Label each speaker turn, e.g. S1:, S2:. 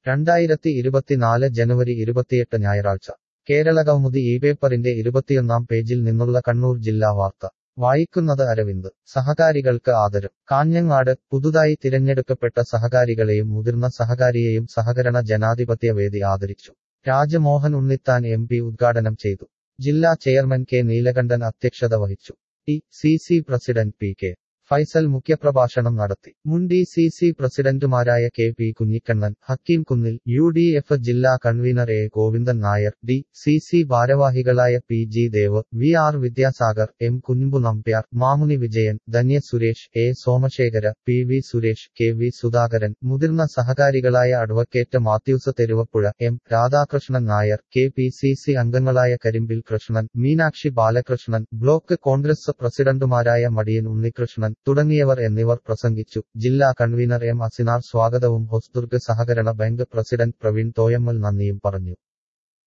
S1: രണ്ടായിരത്തി ഇരുപത്തിനാല് ജനുവരി ഇരുപത്തിയെട്ട് ഞായറാഴ്ച കേരള കൗമുദി ഈ പേപ്പറിന്റെ ഇരുപത്തിയൊന്നാം പേജിൽ നിന്നുള്ള കണ്ണൂർ ജില്ലാ വാർത്ത വായിക്കുന്നത് അരവിന്ദ് സഹകാരികൾക്ക് ആദരം കാഞ്ഞങ്ങാട് പുതുതായി തിരഞ്ഞെടുക്കപ്പെട്ട സഹകാരികളെയും മുതിർന്ന സഹകാരിയെയും സഹകരണ ജനാധിപത്യ വേദി ആദരിച്ചു രാജമോഹൻ ഉണ്ണിത്താൻ എം പി ഉദ്ഘാടനം ചെയ്തു ജില്ലാ ചെയർമാൻ കെ നീലകണ്ഠൻ അധ്യക്ഷത വഹിച്ചു T C C president P K Faisal മുഖ്യപ്രഭാഷണം നടത്തി മുൻ ഡി സി സി പ്രസിഡന്റുമാരായ K P Kunhikannan Hakeem Kunnil U D F ജില്ലാ convener A Govindan Nair D C C ഭാരവാഹികളായ P G Dev V R Vidyasagar M Kunhambu Nambiar Mamuni Vijayan Dhanya Suresh A Somasekhara P V Suresh K V Sudhakaran മുതിർന്ന സഹകാരികളായ advocate Mathews Theruvappuzha M Radhakrishnan Nair K P C C അംഗങ്ങളായ കരിമ്പിൽ Krishnan Meenakshi Balakrishnan block Congress പ്രസിഡന്റുമാരായ മടിയൻ ഉണ്ണികൃഷ്ണൻ തുടങ്ങിയവർ എന്നിവർ പ്രസംഗിച്ചു ജില്ലാ കൺവീനർ എം അസിനാർ സ്വാഗതവും ഹൊസ്ദുർഗ് സഹകരണ ബാങ്ക് പ്രസിഡന്റ് പ്രവീൺ തോയമ്മൽ നന്ദിയും പറഞ്ഞു